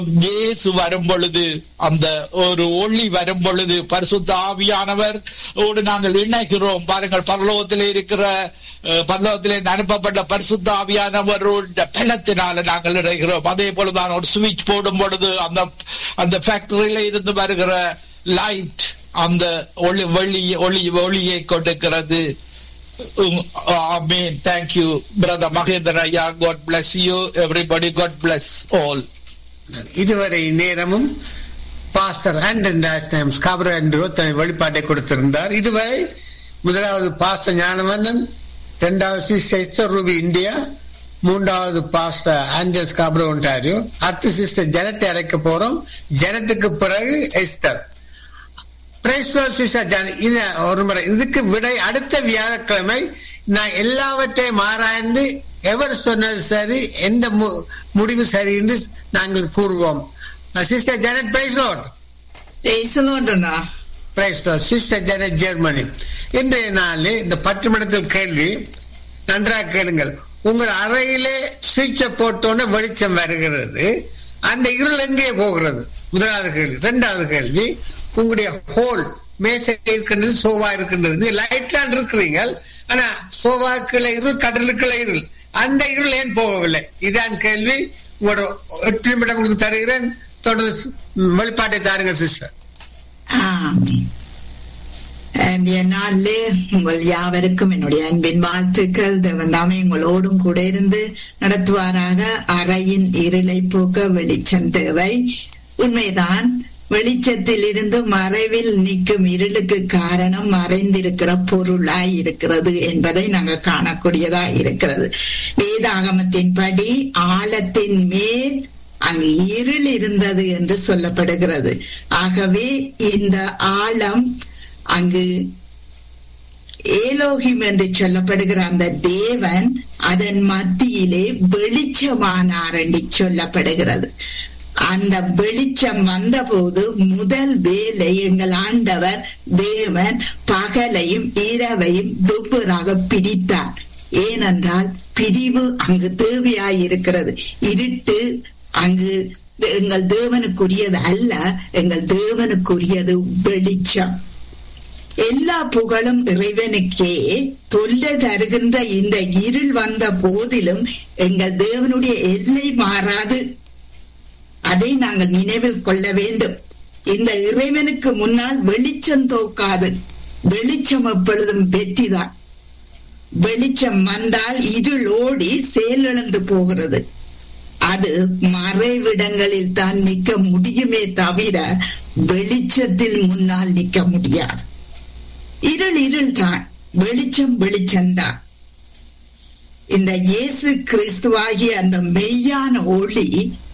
இயேசு வரும் பொழுது அந்த ஒரு ஒளி வரும் பொழுது பரிசுத்த ஆவியானவர் ஓடு நாங்கள் இணைக்கிறோம் பாருங்கள் பரலோகத்திலே இருக்கிற அஹ், பரலோகத்திலே இருந்து அனுப்பப்பட்ட பரிசுத்த ஆவியானவரோட பலத்தினால நாங்கள் இணைகிறோம் அதே போலதான் ஒரு சுவிட்ச் போடும் பொழுது அந்த அந்த ஃபேக்டரியில இருந்து வருகிற லைட் அந்த ஒளி ஒளி ஒளி ஒளியை கொடுக்கிறது Amen. Thank you, Brother Mahendra. Yeah, God bless you. Everybody, God bless all. இதுவரை நேரமும் பாஸ்டர் ஆண்டன் ராஜ்நாம் ஸ்காபரோ என்று தன் வெளிப்பாட்டை கொடுத்திருந்தார் இதுவரை முதலாவது பாஸ்டர் ஞானவந்தன் இரண்டாவது சிஸ்டர் எஸ்தர் ரூபி இந்தியா மூன்றாவது பாஸ்டர் ஆண்டல் ஸ்காபரோ ஒன்றாரியோ அடுத்த சிஸ்டர் ஜனத்தை அழைக்க போறோம் ஜனத்துக்கு பிறகு Esther Praise the Lord, sister Jan- இது ஒரு முறை இதுக்கு விடை அடுத்த வியாழக்கிழமை நான் எல்லாவற்றையும் ஆராய்ந்து எவர் சொன்னது சரி எந்த மு- முடிவு சரி என்று நாங்கள் கூறுவோம் சிஸ்டர் ஜனட் பிரைஸ் லோட் பேசலோண்டனா praise Lord sister Janet Germany இன்றைய நாளில் இந்த பத்து மணத்தில் கேள்வி நன்றாக கேளுங்கள் உங்கள் அறையிலே சுவிட்சை போட்டோன்னு வெளிச்சம் வருகிறது அந்த இருள் எங்கே போகிறது முதலாவது கேள்வி இரண்டாவது கேள்வி உங்களுடைய ஹோல் மேசை இருக்கின்றது சோவா இருக்கின்றது நீங்க லைட்லாம் இருக்கிறீங்க ஆனா சோவாக்குள்ள இருள் கடலுக்குள்ள இருள் அந்த இருள் ஏன் போகவில்லை இதான் கேள்வி உங்களோட எட்டு நிமிடம் உங்களுக்கு தருகிறேன் தொடர்ந்து வெளிப்பாட்டை தாருங்க சிஸ்டர் ஆமென். இந்த நாளிலே உங்கள் யாவருக்கும் என்னுடைய அன்பின் வாழ்த்துக்கள் தேவன் தாமே உங்களோடும் கூட இருந்து நடத்துவாராக அறையின் இருளை போக்க வெளிச்சம் தேவை உண்மைதான் வெளிச்சத்தில் இருந்து மறைவில் நிற்கும் இருளுக்கு காரணம் மறைந்திருக்கிற பொருளாய் இருக்கிறது என்பதை நாங்கள் காணக்கூடியதா இருக்கிறது வேதாகமத்தின்படி ஆழத்தின் மேல் அங்கு இருள் இருந்தது என்று சொல்லப்படுகிறது ஆகவே இந்த ஆழம் அங்கு ஏலோகிம் என்று சொல்லப்படுகிற அந்த தேவன் அதன் மத்தியிலே வெளிச்சமானார் என்று சொல்லப்படுகிறது அந்த வெளிச்சம் வந்தபோது முதல் வேலை எங்கள் ஆண்டவர் தேவன் பகலையும் இரவையும் வெவ்வேறாக பிரித்தார் ஏனென்றால் பிரிவு அங்கு தேவையாயிருக்கிறது இருட்டு அங்கு எங்கள் தேவனுக்குரியது அல்ல எங்கள் தேவனுக்குரியது வெளிச்சம் எல்லா புகழும் இறைவனுக்கே தொல்லை தருகின்ற இந்த இருள் வந்த போதிலும் எங்கள் தேவனுடைய எல்லை மாறாது அதை நாங்கள் நினைவில் கொள்ள வேண்டும் இந்த இறைவனுக்கு முன்னால் வெளிச்சம் தோக்காது வெளிச்சம் எப்பொழுதும் வெற்றிதான் வெளிச்சம் வந்தால் இருள் ஓடி செயலிழந்து போகிறது அது மறைவிடங்களில் தான் நிற்க முடியுமே தவிர வெளிச்சத்தில் முன்னால் நிற்க முடியாது இருள் இருள் தான் வெளிச்சம் வெளிச்சம்தான் இந்த இயேசு கிறிஸ்துவாகிய அந்த மெய்யான ஒளி